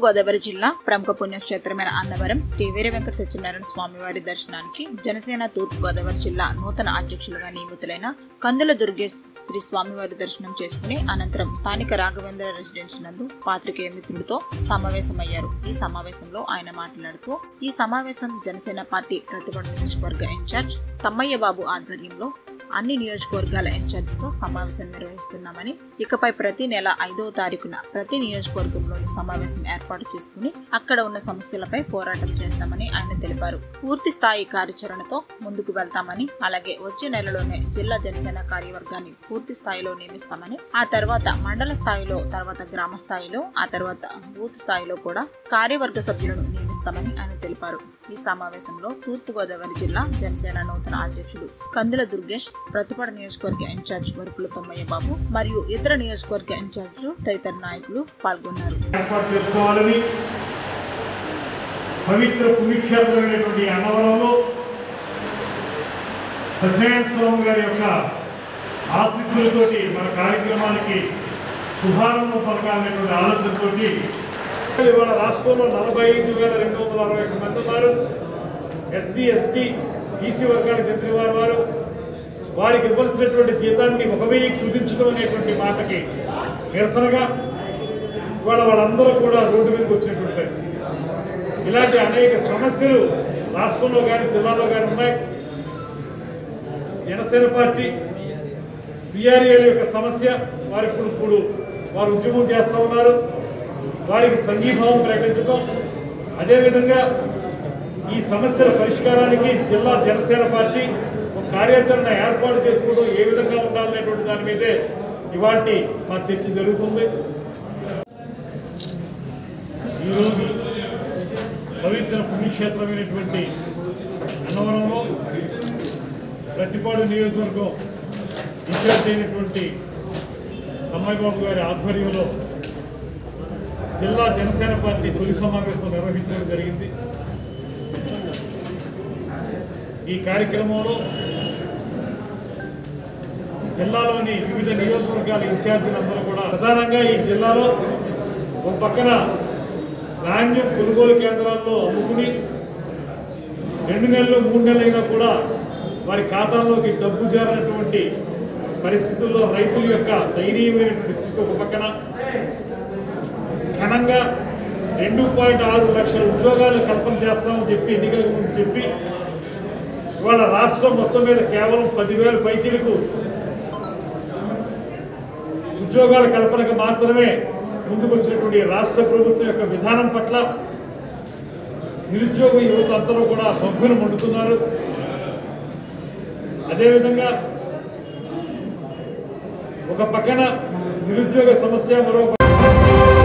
తూర్పుగోదావరి జిల్లా ప్రముఖ పుణ్యక్షేత్రమైన అన్నవరం శ్రీ వీర వెంకట సత్యనారాయణ స్వామివారి దర్శనానికి జనసేన తూర్పుగోదావరి జిల్లా నూతన అధ్యక్షులుగా నియమితులైన కందుల దుర్గేష్ శ్రీ స్వామివారి దర్శనం చేసుకుని అనంతరం స్థానిక రాఘవేంద్ర రెసిడెన్స్ నందు పాత్రికేయ మిత్రులతో సమావేశమయ్యారు ఈ సమావేశంలో ఆయన మాట్లాడుతూ ఈ సమావేశం జనసేన పార్టీ ప్రతిపక్ష నియోజకవర్గ ఇన్ఛార్జ్ తమ్మయ్య బాబు ఆధ్వర్యంలో అన్ని నియోజకవర్గాల ఇన్ఛార్జితో సమావేశం నిర్వహిస్తున్నామని ఇకపై ప్రతి నెల ఐదవ తారీఖున ప్రతి నియోజకవర్గంలోని సమావేశం ఏర్పాటు చేసుకుని అక్కడ ఉన్న సమస్యలపై పోరాటం చేస్తామని ఆయన తెలిపారు పూర్తి స్థాయి కార్యాచరణతో ముందుకు వెళ్తామని అలాగే వచ్చే నెలలోనే జిల్లా జనసేన కార్యవర్గాన్ని పూర్తి స్థాయిలో నియమిస్తామని ఆ తర్వాత మండల స్థాయిలో తర్వాత గ్రామ స్థాయిలో ఆ తర్వాత బూత్ స్థాయిలో కూడా కార్యవర్గ సభ్యులను నియమిస్తామని ఆయన తెలిపారు ఈ సమావేశంలో తూర్పుగోదావరి జిల్లా జనసేన నూతన అధ్యక్షుడు కందుల దుర్గేష్ ప్రతిపడ నియోజకవర్గ ఇన్ఛార్జ్ వరుపుల తమ్మయ్య బాబు మరియు ఇతర నియోజకవర్గ ఇన్ఛార్జీలు తదితర నాయకులు పాల్గొన్నారు ఏర్పాటు చేసుకోవాలని పవిత్ర పుణ్యక్షేత్రమైనటువంటి అన్నవరంలో సత్యనారాయణ స్వామి గారి యొక్క ఆశీస్సులతోటి మన కార్యక్రమానికి శుభారంభం పలకాలనేటువంటి ఆలోచనతోటి ఇవాళ రాష్ట్రంలో నలభై ఐదు వేల రెండు వందల అరవై ఒక్క మంది ఉన్నారు ఎస్సీ ఎస్టీ ఈసీ వర్గానికి చెందిన వారు వారు వారికి ఇవ్వాల్సినటువంటి జీతాన్ని ఒక వెయ్యి కుదించడం అనేటువంటి మాటకి నిరసనగా ఇవాళ వాళ్ళందరూ కూడా రోడ్డు మీదకి వచ్చినటువంటి పరిస్థితి ఇలాంటి అనేక సమస్యలు రాష్ట్రంలో కానీ జిల్లాలో కానీ ఉన్నాయి జనసేన పార్టీ పిఆర్ఏల యొక్క సమస్య వారి ఇప్పుడు ఇప్పుడు వారు ఉద్యమం చేస్తూ ఉన్నారు వారికి సంఘీభావం ప్రకటించడం అదేవిధంగా ఈ సమస్యల పరిష్కారానికి జిల్లా జనసేన పార్టీ ఒక కార్యాచరణ ఏర్పాటు చేసుకోవడం ఏ విధంగా ఉండాలనేటువంటి దాని మీదే ఇవాటి మా చర్చ జరుగుతుంది ఈరోజు పవిత్ర పుణ్యక్షేత్రమైనటువంటి అన్నవరంలో ప్రతిపాడు నియోజకవర్గం ఇన్ఛార్జ్ అయినటువంటి అమ్మాయి బాబు గారి ఆధ్వర్యంలో జిల్లా జనసేన పార్టీ తొలి సమావేశం నిర్వహించడం జరిగింది ఈ కార్యక్రమంలో జిల్లాలోని వివిధ నియోజకవర్గాల ఇన్ఛార్జీలందరూ కూడా ప్రధానంగా ఈ జిల్లాలో ఒక పక్కన ధాన్యం కొనుగోలు కేంద్రాల్లో అమ్ముకుని రెండు నెలలు మూడు నెలలు అయినా కూడా వారి ఖాతాల్లోకి డబ్బు చేరినటువంటి పరిస్థితుల్లో రైతుల యొక్క దయనీయమైనటువంటి స్థితి ఒక పక్కన ఘనంగా రెండు పాయింట్ ఆరు లక్షల ఉద్యోగాలు కల్పన చేస్తామని చెప్పి ఎన్నికల ముందు చెప్పి ఇవాళ రాష్ట్రం మొత్తం మీద కేవలం పదివేల పైచీలకు ఉద్యోగాల కల్పనకు మాత్రమే ముందుకు వచ్చినటువంటి రాష్ట్ర ప్రభుత్వం యొక్క విధానం పట్ల నిరుద్యోగ యువత అందరూ కూడా బొగ్గును మండుతున్నారు అదేవిధంగా ఒక పక్కన నిరుద్యోగ సమస్య మరో పక్కన